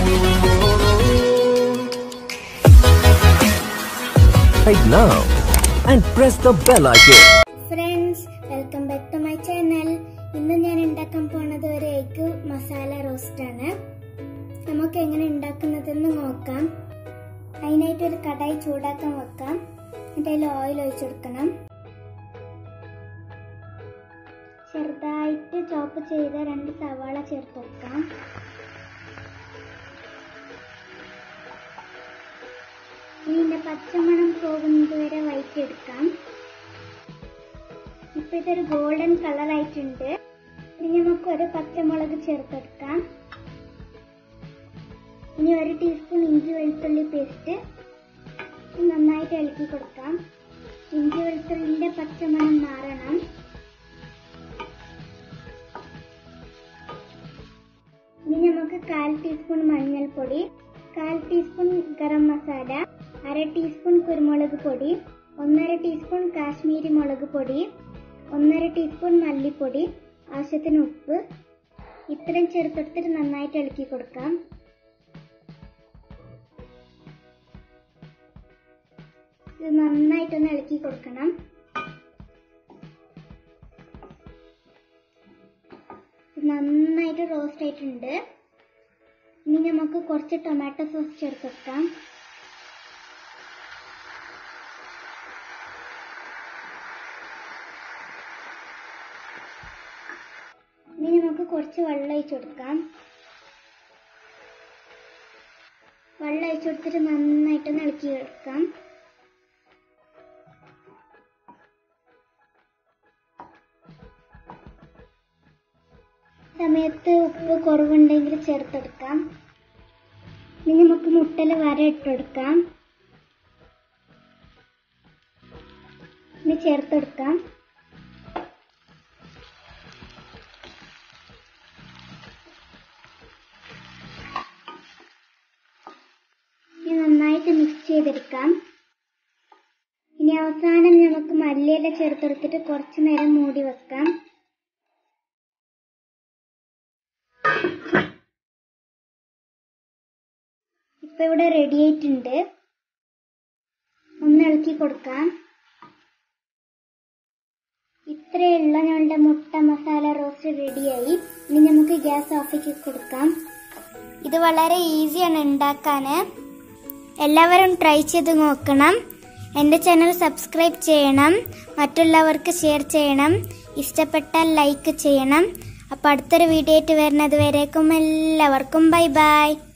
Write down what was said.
right now and press the bell icon. Friends welcome back to my channel ഇന്ന് ഞാൻ ഉണ്ടാക്കാൻ പോണത് ഒരു എഗ് മസാല റോസ്റ്റ് ആണ് നമുക്ക് എങ്ങനെ ഉണ്ടാക്കുന്നതെന്ന് നോക്കാം അതിനായിട്ട് ഒരു കടായി ചൂടാക്കാൻ വെക്കാം എന്നിട്ട് അതിൽ ഓയിൽ ഒഴിച്ചു കൊടുക്കണം ചെറുതായിട്ട് ചോപ്പ് ചെയ്ത രണ്ട് സവാള ചേർത്ത് കൊടുക്കാം ഇതിന്റെ പച്ചമണം പോകുന്നത് വരെ വഴറ്റിയെടുക്കാം ഇപ്പൊ ഇതൊരു ഗോൾഡൻ കളർ ആയിട്ടുണ്ട് ഇനി നമുക്ക് ഒരു പച്ചമുളക് ചേർത്തെടുക്കാം ഇനി ഒരു ടീസ്പൂൺ ഇഞ്ചി വെളുത്തുള്ളി പേസ്റ്റ് നന്നായിട്ട് ഇളക്കി കൊടുക്കാം ഇഞ്ചി വെളുത്തുള്ളിന്റെ പച്ചമണം മാറണം ഇനി നമുക്ക് കാൽ ടീസ്പൂൺ മഞ്ഞൾപ്പൊടി കാൽ ടീസ്പൂൺ ഗരം മസാല അര ടീസ്പൂൺ കുരുമുളക് പൊടി ഒന്നര ടീസ്പൂൺ കാശ്മീരി മുളക് പൊടി ഒന്നര ടീസ്പൂൺ മല്ലിപ്പൊടി ആവശ്യത്തിന് ഉപ്പ് ഇത്രയും ചേർത്തെടുത്തിട്ട് നന്നായിട്ട് ഇളക്കി കൊടുക്കാം ഇത് നന്നായിട്ടൊന്ന് ഇളക്കി കൊടുക്കണം ഇത് നന്നായിട്ട് റോസ്റ്റ് ആയിട്ടുണ്ട് ഇനി നമുക്ക് കുറച്ച് ടൊമാറ്റോ സോസ് ചേർത്തെടുക്കാം ഇനി നമുക്ക് കുറച്ച് വെള്ളം ഒഴിച്ചു കൊടുക്കാം വെള്ളം ഒഴിച്ചു കൊടുത്തിട്ട് നന്നായിട്ടൊന്ന് ഇളക്കി എടുക്കാം സമയത്ത് ഉപ്പ് കുറവുണ്ടെങ്കിൽ ചേർത്തെടുക്കാം ഇനി നമുക്ക് മുട്ടല് വര ഇട്ടെടുക്കാം ഇനി ചേർത്തെടുക്കാം ഇനി നന്നായിട്ട് മിക്സ് ചെയ്തെടുക്കാം ഇനി അവസാനം നമുക്ക് മല്ലിയില ചേർത്തെടുത്തിട്ട് കുറച്ചു നേരം മൂടി വെക്കാം ഇപ്പൊ ഇവിടെ റെഡി ആയിട്ടുണ്ട് ഒന്ന് ഇളക്കി കൊടുക്കാം ഇത്രയുള്ള ഞങ്ങളുടെ മുട്ട മസാല റോസ്റ്റ് റെഡിയായി ഇനി നമുക്ക് ഗ്യാസ് ഓഫാക്കി കൊടുക്കാം ഇത് വളരെ ഈസിയാണ് ഉണ്ടാക്കാൻ എല്ലാവരും ട്രൈ ചെയ്ത് നോക്കണം എൻ്റെ ചാനൽ സബ്സ്ക്രൈബ് ചെയ്യണം മറ്റുള്ളവർക്ക് ഷെയർ ചെയ്യണം ഇഷ്ടപ്പെട്ടാൽ ലൈക്ക് ചെയ്യണം അപ്പോൾ അടുത്തൊരു വീഡിയോ ആയിട്ട് വരുന്നത് വരേക്കും എല്ലാവർക്കും ബൈ ബൈ